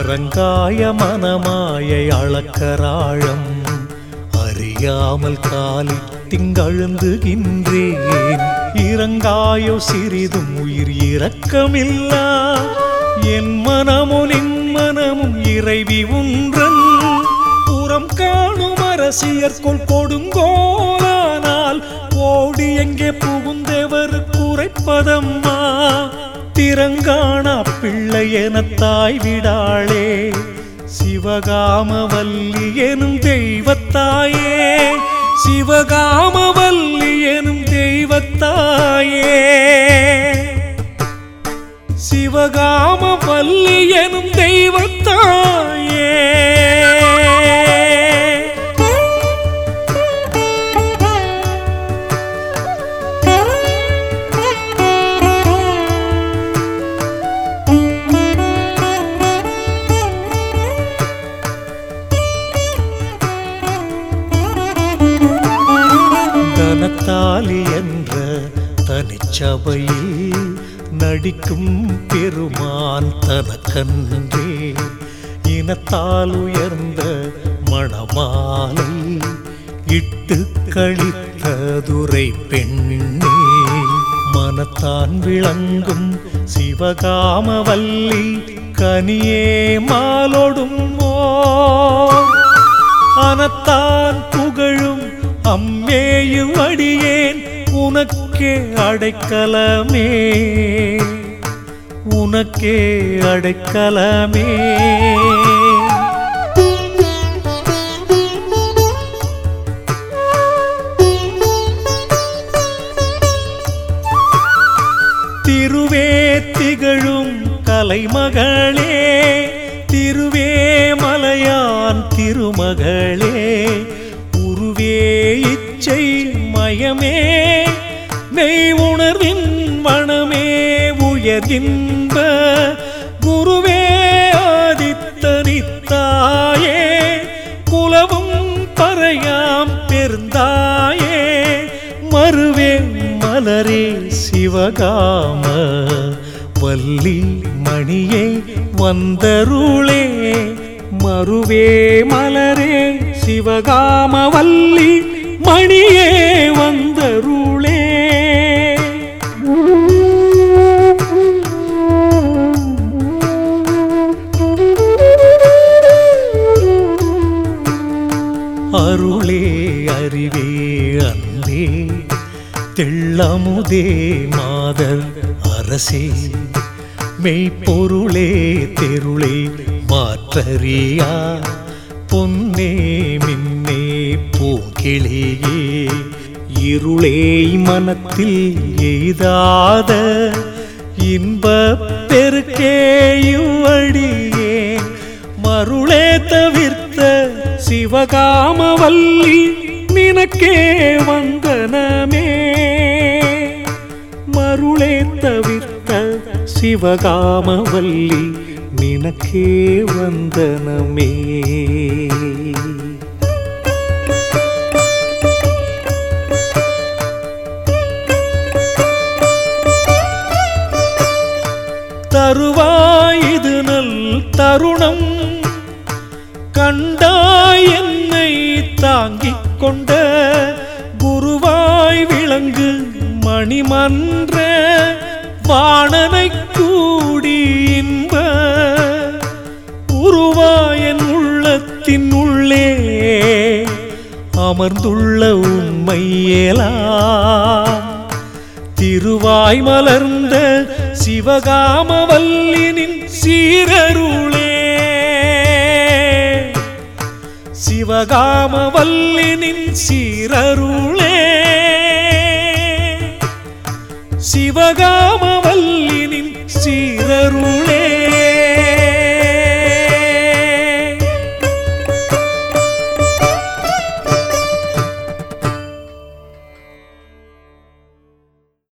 அரங்காய மனமாயை அளக்கராழம் அறியாமல் காலில் திங்கழுந்துகின்றேன் இறங்காயோ சிறிதும் உயிர் இரக்கமில்லா என் மனமும் நின் மனமும் இறைவி ஒன்றன் புறம் காணும் அரசியற்கொள் கொடுங்கோலானால் ஓடி எங்கே புகுந்தவர் குறைப்பதம்மா திறங்காணா பிள்ளை என தாய் விடாளே சிவகாமவல்லி எனும் தெய்வத்தாயே சிவகாமவல்லி எனும் தெய்வத்தாயே சிவகாமவல்லி எனும் தெய்வத்தாயே தனத்தாலி என்ற தனிச்சபையில் நடிக்கும் பெருமான் தனக்கன்றே இனத்தால் உயர்ந்த மணமாலை இட்டு கழித்த துரை பெண்ணே மனத்தான் விளங்கும் சிவகாமவல்லி கனியே மாலோடும் ஓர் அனத்தான் புகழும் அம்மேயு அடியேன் உனக்கே அடைக்கலமே உனக்கே அடைக்கலமே திருவே திகழும் கலைமகளே திருவே மலையான் திருமகளே உருவே இச்சை மயமே மெய் உணர்வின் மனமே உயர்கின்ற குருவே ஆதித்தனித்தாயே குலவும் பறையாம் பெருந்தாயே மறுவே மலரே சிவகாம வள்ளி மணியே வந்தருளே மறுவே மலரே சிவகாம வள்ளி மணியே வந்தருளே அருளே அறிவே அன்பே தெள்ளமுதே மாதர் அரசே மெய்ப்பொருளே தெருளே மாற்றறியா பொன்னே மின்னே பூங்கிளியே இருளே மனத்தில் எய்தாத இன்ப பெருக்கேயுவடியே மருளே தவிர்த்த சிவகாமவல்லி நினக்கே வந்தனமே மருளே தவிர்த்த சிவகாமவல்லி நினக்கே வந்தனமே தருவாயிது நல் தருணம் கண்டாய் என்னை தாங்கிக் கொண்ட குருவாய் விளங்கு மணிமன்ற வாணனை கூடி இன்ப உருவாயன் உள்ளத்தின் உள்ளே அமர்ந்துள்ள உண்மையேலாம் திருவாய் மலர்ந்த சிவகாமவல்லினின் சீரருளே சிவகாமவல்லினின் சீரருளே சிவகாமவல்லினின் சீரருளே